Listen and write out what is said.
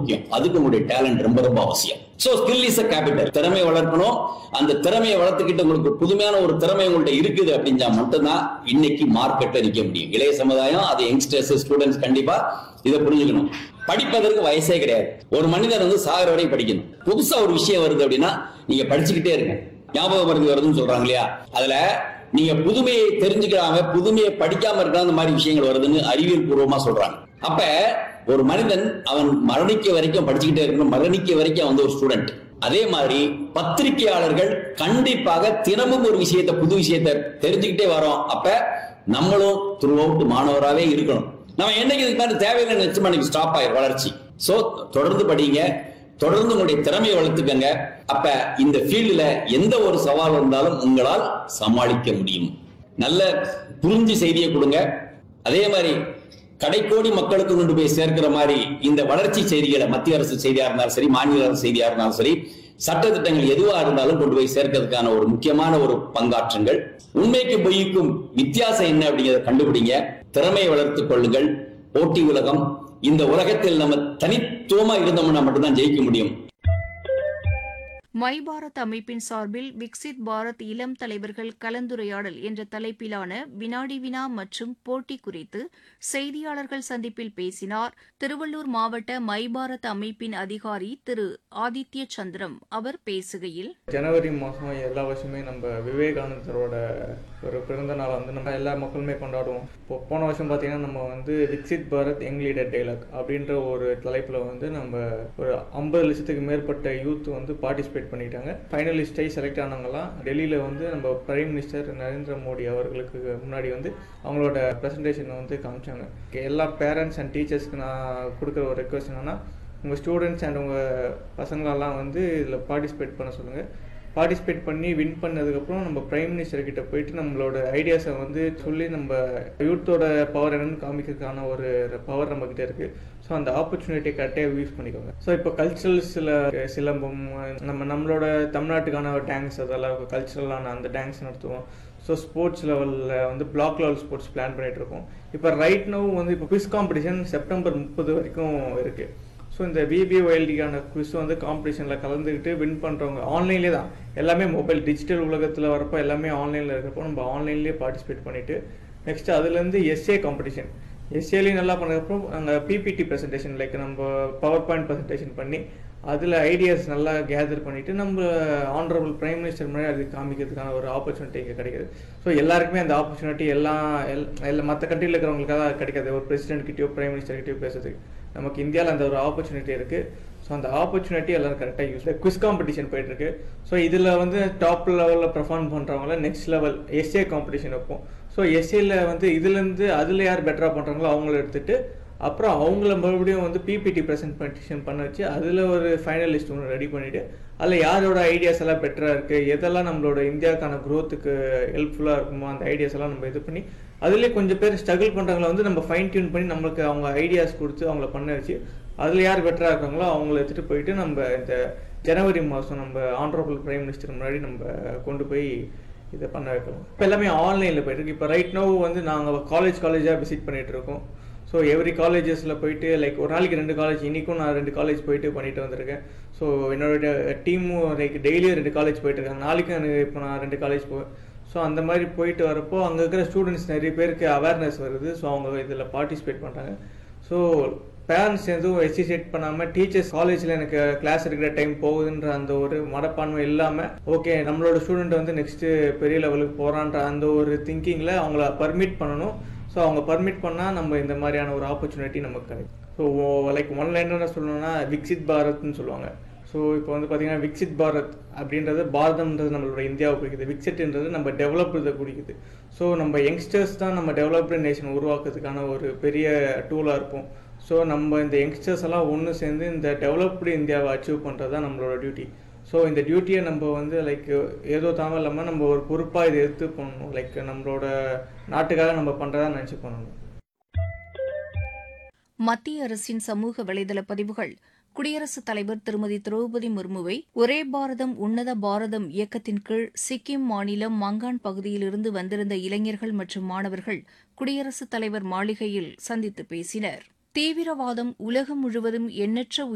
முக்கியம் அதுக்கு உங்களுடைய டேலண்ட் ரொம்ப ரொம்ப அவசியம் so skill is a capital திறமை வளர்க்கணும் அந்த திறமையை வளர்த்துக்கிட்டு உங்களுக்கு புதுமையான ஒரு திறமை உங்கள்ட்ட இருக்குது அப்படின்னா மட்டும்தான் இன்னைக்கு மார்க்கெட்ல நிக்க முடியும் இளைய சமுதாயம் அது யங்ஸ்டர்ஸ் ஸ்டூடெண்ட்ஸ் கண்டிப்பா இதை புரிஞ்சுக்கணும் படிப்பதற்கு வயசே கிடையாது ஒரு மனிதர் வந்து சாகர வரையும் படிக்கணும் புதுசா ஒரு விஷயம் வருது அப்படின்னா நீங்க படிச்சுக்கிட்டே இருங்க ஞாபக மருந்து வருதுன்னு சொல்றாங்க இல்லையா அதுல நீங்க புதுமையை தெரிஞ்சுக்காம புதுமையை படிக்காம இருக்கிற அந்த மாதிரி விஷயங்கள் வருதுன்னு அறிவியல் பூர்வமா சொல்றாங்க அப்ப ஒரு மனிதன் அவன் மரணிக்க வரைக்கும் படிச்சுக்கிட்டே இருக்கணும் மரணிக்க வரைக்கும் வந்து ஒரு ஸ்டூடெண்ட் அதே மாதிரி பத்திரிகையாளர்கள் கண்டிப்பாக தினமும் ஒரு விஷயத்தை புது விஷயத்தை தெரிஞ்சுக்கிட்டே வரோம் அப்ப நம்மளும் த்ரூ அவுட் மாணவராகவே இருக்கணும் நம்ம என்னைக்கு இதுக்கு மாதிரி தேவையில்லை நிச்சயமா நீங்க ஸ்டாப் ஆயிரும் வளர்ச்சி சோ தொடர்ந்து படிங்க தொடர்ந்து உங்களுடைய திறமையை வளர்த்துக்கங்க அப்ப இந்த ஃபீல்டுல எந்த ஒரு சவால் வந்தாலும் உங்களால் சமாளிக்க முடியும் நல்ல புரிஞ்சு செய்தியை கொடுங்க அதே மாதிரி கடைக்கோடி மக்களுக்கு கொண்டு போய் சேர்க்கிற மாதிரி இந்த வளர்ச்சி செய்திகளை மத்திய அரசு செய்தியா இருந்தாலும் சரி மாநில அரசு செய்தியா இருந்தாலும் சரி சட்ட திட்டங்கள் எதுவா இருந்தாலும் கொண்டு போய் சேர்க்கிறதுக்கான ஒரு முக்கியமான ஒரு பங்காற்றுங்கள் உண்மைக்கும் பொய்க்கும் வித்தியாசம் என்ன அப்படிங்கிறத கண்டுபிடிங்க திறமையை வளர்த்துக் கொள்ளுங்கள் போட்டி உலகம் இந்த உலகத்தில் நம்ம தனித்துவமா இருந்தோம்னா மட்டும்தான் ஜெயிக்க முடியும் மை பாரத் அமைப்பின் சார்பில் விக்சித் பாரத் இளம் தலைவர்கள் கலந்துரையாடல் என்ற தலைப்பிலான வினாடி வினா மற்றும் போட்டி குறித்து செய்தியாளர்கள் சந்திப்பில் பேசினார் திருவள்ளூர் மாவட்ட மை பாரத் அமைப்பின் அதிகாரி திரு ஆதித்ய சந்திரம் அவர் பேசுகையில் ஜனவரி மாதம் எல்லா வருஷமே நம்ம விவேகானந்தரோட ஒரு பிறந்த நாளை வந்து நம்ம எல்லா மக்களுமே கொண்டாடுவோம் இப்போ போன வருஷம் பார்த்தீங்கன்னா நம்ம வந்து Viksit Bharat young leader dialogue அப்படின்ற ஒரு தலைப்பில் வந்து நம்ம ஒரு ஐம்பது லட்சத்துக்கு மேற்பட்ட யூத் வந்து பார்ட்டிசிபேட் பண்ணிட்டாங்க ஃபைனலிஸ்டை செலக்ட் ஆனவங்கலாம் டெல்லியில் வந்து நம்ம பிரைம் மினிஸ்டர் நரேந்திர மோடி அவர்களுக்கு முன்னாடி வந்து அவங்களோட ப்ரெசன்டேஷனை வந்து காமிச்சாங்க எல்லா பேரண்ட்ஸ் அண்ட் டீச்சர்ஸ்க்கு நான் கொடுக்குற ஒரு ரெக்வஸ்ட் என்னன்னா உங்கள் ஸ்டூடெண்ட்ஸ் அண்ட் உங்கள் பசங்களெல்லாம் வந்து இதில் பார்ட்டிசிபேட் பண்ண சொல்லுங்கள் பார்ட்டிசிபேட் பண்ணி வின் பண்ணதுக்கப்புறம் நம்ம பிரைம் மினிஸ்டர் கிட்ட போயிட்டு நம்மளோட ஐடியாஸை வந்து சொல்லி நம்ம யூத்தோட பவர் என்னன்னு காமிக்கிறதுக்கான ஒரு பவர் நம்மக்கிட்ட இருக்குது ஸோ அந்த ஆப்பர்ச்சுனிட்டியை கரெக்டாக யூஸ் பண்ணிக்கோங்க ஸோ இப்போ கல்ச்சுரல்ஸில் சிலம்பம் நம்ம நம்மளோட தமிழ்நாட்டுக்கான டான்ஸ் அதெல்லாம் கல்ச்சுரலான அந்த டான்ஸ் நடத்துவோம் ஸோ ஸ்போர்ட்ஸ் லெவலில் வந்து பிளாக் லெவல் ஸ்போர்ட்ஸ் பிளான் பண்ணிட்டு இருக்கோம் இப்போ ரைட் நோ வந்து இப்போ குவிஸ் காம்படிஷன் செப்டம்பர் முப்பது வரைக்கும் இருக்குது ஸோ இந்த விபிஒஎல்டிக்கான குவிஸ் வந்து காம்படிஷனில் கலந்துக்கிட்டு வின் பண்ணுறவங்க ஆன்லைன்லேயே தான் எல்லாமே மொபைல் டிஜிட்டல் உலகத்தில் வரப்போ எல்லாமே ஆன்லைனில் இருக்கிறப்போ நம்ம ஆன்லைன்லேயே பார்ட்டிசிபேட் பண்ணிவிட்டு நெக்ஸ்ட் அதுலேருந்து எஸ்ஏ காம்படிஷன் எஸ்ஏலையும் நல்லா பண்ணதுக்கப்புறம் அங்கே பிபிடி ப்ரெசன்டேஷன் லைக் நம்ம பவர் பாயிண்ட் ப்ரெசன்டேஷன் பண்ணி அதில் ஐடியாஸ் நல்லா கேதர் பண்ணிவிட்டு நம்ம ஆனரபிள் பிரைம் மினிஸ்டர் முன்னாடி அது காமிக்கிறதுக்கான ஒரு ஆப்பர்ச்சுனிட்டி இங்கே கிடைக்குது ஸோ எல்லாருக்குமே அந்த ஆப்பர்ச்சுனிட்டி எல்லாம் எல் எல்லா மற்ற கண்ட்ரியில் இருக்கிறவங்களுக்காக கிடைக்காது ஒரு பிரசிடென்ட் கிட்டயோ பிரைம் மினிஸ்டர் கிட்டயோ பேசுறதுக்கு நமக்கு இந்தியாவில் அந்த ஒரு ஆப்பர்ச்சுனிட்டி இருக்குது ஸோ அந்த ஆப்பர்ச்சுனிட்டி எல்லாரும் கரெக்டாக யூஸ் குவிஸ் காம்படிஷன் போயிட்டுருக்கு ஸோ இதில் வந்து டாப் லெவலில் பெர்ஃபார்ம் பண்ணுறவங்கள நெக்ஸ்ட் லெவல் எஸ்ஏ காம்படிஷன் வைப்போம் ஸோ எஸ்ஏல வந்து இதுலேருந்து அதில் யார் பெட்டராக பண்ணுறாங்களோ அவங்கள எடுத்துட்டு அப்புறம் அவங்கள மறுபடியும் வந்து பிபிடி ப்ரெசன்டேஷன் பண்ண வச்சு அதில் ஒரு ஃபைனலிஸ்ட் ஒன்று ரெடி பண்ணிவிட்டு அதில் யாரோட ஐடியாஸ் எல்லாம் பெட்டராக இருக்குது எதெல்லாம் நம்மளோட இந்தியாவுக்கான க்ரோத்துக்கு ஹெல்ப்ஃபுல்லாக இருக்குமோ அந்த ஐடியாஸ் எல்லாம் நம்ம இது பண்ணி அதுலேயே கொஞ்சம் பேர் ஸ்ட்ரகிள் பண்ணுறவங்கள வந்து நம்ம ஃபைன் டியூன் பண்ணி நம்மளுக்கு அவங்க ஐடியாஸ் கொடுத்து அவங்கள பண்ண வச்சு அதில் யார் பெட்டராக இருக்காங்களோ அவங்கள எடுத்துகிட்டு போயிட்டு நம்ம இந்த ஜனவரி மாதம் நம்ம ஆனரபிள் பிரைம் மினிஸ்டர் முன்னாடி நம்ம கொண்டு போய் இதை பண்ண வைக்கலாம் இப்போ எல்லாமே ஆன்லைனில் போயிட்டு இருக்கு இப்போ ரைட் நோ வந்து நாங்கள் காலேஜ் காலேஜாக விசிட் பண்ணிட்டு இருக்கோம் ஸோ எவ்ரி காலேஜஸில் போயிட்டு லைக் ஒரு நாளைக்கு ரெண்டு காலேஜ் இன்றைக்கும் நான் ரெண்டு காலேஜ் போயிட்டு பண்ணிட்டு வந்திருக்கேன் ஸோ என்னோட டீமும் லைக் டெய்லியும் ரெண்டு காலேஜ் போயிட்டு இருக்காங்க நாளைக்கும் எனக்கு இப்போ நான் ரெண்டு காலேஜ் போவேன் ஸோ அந்த மாதிரி போயிட்டு வரப்போ அங்கே இருக்கிற ஸ்டூடெண்ட்ஸ் நிறைய பேருக்கு அவேர்னஸ் வருது ஸோ அவங்க இதில் பார்ட்டிசிபேட் பண்ணுறாங்க ஸோ பேரண்ட்ஸ் எதுவும் எசிசேட் பண்ணாமல் டீச்சர்ஸ் காலேஜில் எனக்கு கிளாஸ் எடுக்கிற டைம் போகுதுன்ற அந்த ஒரு மனப்பான்மை இல்லாமல் ஓகே நம்மளோட ஸ்டூடெண்ட் வந்து நெக்ஸ்ட்டு பெரிய லெவலுக்கு போகிறான்ற அந்த ஒரு திங்கிங்கில் அவங்கள பர்மிட் பண்ணணும் ஸோ அவங்க பர்மிட் பண்ணால் நம்ம இந்த மாதிரியான ஒரு ஆப்பர்ச்சுனிட்டி நமக்கு கிடைக்கும் ஸோ லைக் ஒன் லைனர் சொல்லணும்னா விக்சித் பாரத்னு சொல்லுவாங்க ஸோ இப்போ வந்து பார்த்தீங்கன்னா விக்சித் பாரத் அப்படின்றது பாரதம்ன்றது நம்மளோட இந்தியாவை குறிக்குது விக்சிட்ன்றது நம்ம டெவலப்டு குறிக்குது ஸோ நம்ம யங்ஸ்டர்ஸ் தான் நம்ம டெவலப்டு நேஷன் உருவாக்குறதுக்கான ஒரு பெரிய டூலாக இருப்போம் ஸோ நம்ம இந்த யங்ஸ்டர்ஸ் எல்லாம் ஒன்று சேர்ந்து இந்த டெவலப்டு இந்தியாவை அச்சீவ் பண்ணுறது தான் நம்மளோட டியூட்டி ஸோ இந்த டியூட்டியை நம்ம வந்து லைக் ஏதோ தாம இல்லாமல் நம்ம ஒரு பொறுப்பாக இதை எடுத்து பண்ணணும் லைக் நம்மளோட நாட்டுக்காக நம்ம பண்ணுறதா நினச்சி பண்ணணும் மத்திய அரசின் சமூக வலைதள பதிவுகள் குடியரசுத் தலைவர் திருமதி திரௌபதி முர்முவை ஒரே பாரதம் உன்னத பாரதம் இயக்கத்தின் கீழ் சிக்கிம் மாநிலம் மங்கான் பகுதியிலிருந்து வந்திருந்த இளைஞர்கள் மற்றும் மாணவர்கள் குடியரசுத் தலைவர் மாளிகையில் சந்தித்து பேசினர் தீவிரவாதம் உலகம் முழுவதும் எண்ணற்ற